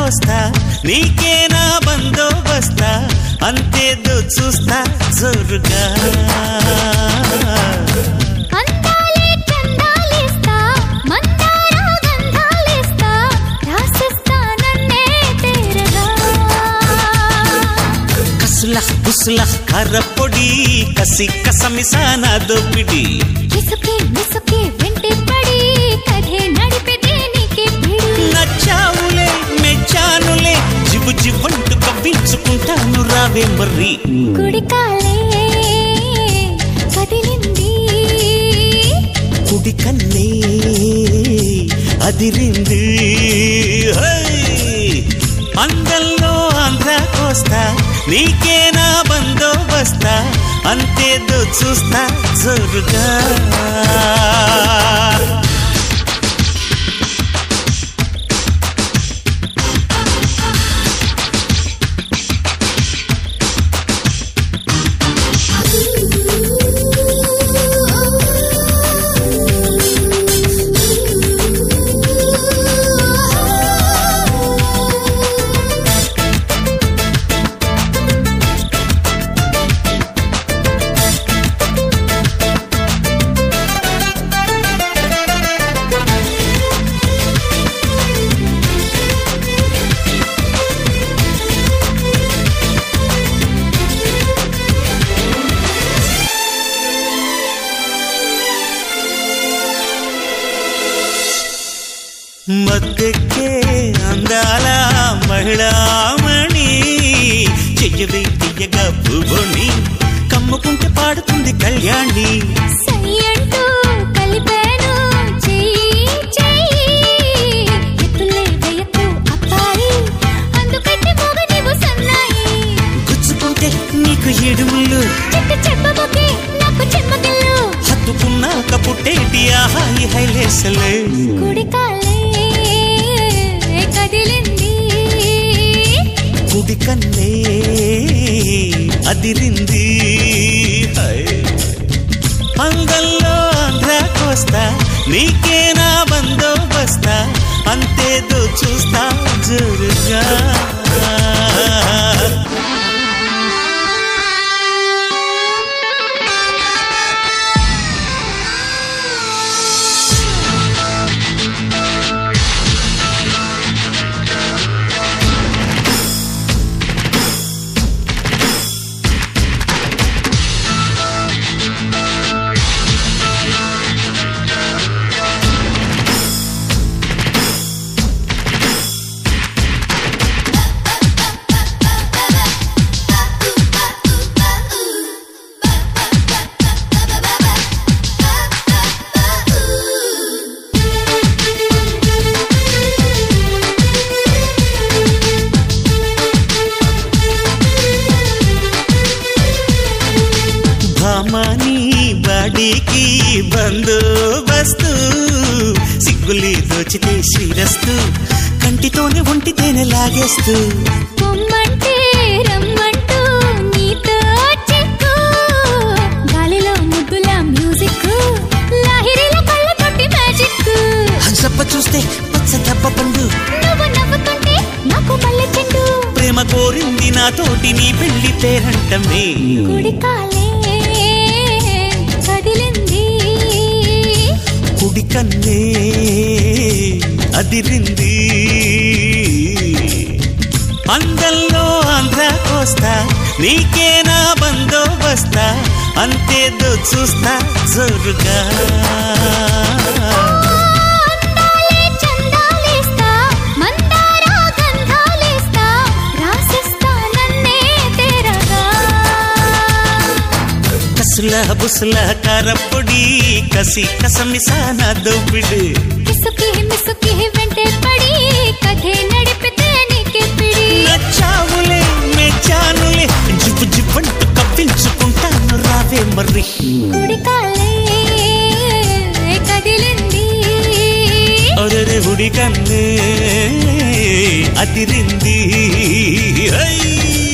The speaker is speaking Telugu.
కోస్తా నీకేనా బందోబస్తా అంతేదో చూస్తా జోరుగా అందాలే చందాలేస్తా మందార గంధాలేస్తా రాసిస్తా నన్నే తేరగా కసుల బుసుల కర్రపొడి కసి కసమిసాన దోపిడి కిసుకి మిసుకి వెంటే పడి కథే నడిపితే నీకే పిడి నచ్చావులే మెచ్చానులే జిబు జివ్వంటూ కవ్వించుకుంటాను రావే మర్రి కుడికాలే కదిలింది కుడి కన్నే అదిరింది హై! అందంలో ఆంధ్ర కోస్తా నీకేనా బందోబస్తా అంతేదో చూస్తా జోరుగా మద్దెక్కే అందాల మహిళామణి చెయ్యవే తీయగా పువ్వుని కమ్ముకుంటే పాడుతుంది కళ్యాణి సై అంటూ కలిపాను చెయ్యి చెయ్యి ఎత్తులే వేయకు అప్పాయి అందుకట్టి మోగ నీవు సన్నాయి గుచ్చుకుంటే నీకు ఏడుముళ్ళు చెప్పి చెప్పబోకే నాకు చెమ్మగిల్లు హత్తుకున్నాక పుట్టేటి ఆహాయి హైలేసలే కుడికాలే కదిలింది కుడి కన్నే అదిరింది హై. అంగల్లో ఆంధ్ర కోస్తా నీకేనా బందోబస్తా అంతేదో చూస్తా జోరుగా భామాని బాడీకి బందోబస్తు సిగ్గులి దోచితే శ్రీరస్తు కంటితోనే ఒంటితేనే లాగేస్తూ పొమ్మంటే రమ్మంటూ నీతో చిక్కు గాలిలో ముద్దుల మ్యూజిక్ లాహిరిలో కళ్ళతోటి మ్యాజిక్ హంసప్ప చూస్తే పచ్చ దెబ్బ పండు నువ్వు నవ్వుతుంటే నాకు మల్లె చెండు ప్రేమ కోరింది నాతోటి నీ పెళ్లి పేరంటమే కుడికాలే కదిలింది కుడి కన్నే అదిరింది అందంలో ఆంధ్ర కోస్తా నీకేనా బందోబస్తా అంతేదో చూస్తా జోరుగా అందాలే చందాలేస్తా మందార గంధాలేస్తా రాసిస్తా నన్నే తేరగా కసుల బుసుల కారపొడి కసి కసమిసాన దోపిడి కిసుకి మిసుకి వెంటే పడి కథే నడిపితే నీకే పిడి నచ్చావులే మెచ్చానులే జివ్వు జివ్వంటూ కప్పించుకుంటాను రావే మర్రి కుడికాలే కదిలింది ఒరరి ఉడి కన్నే అదిరింది ఐ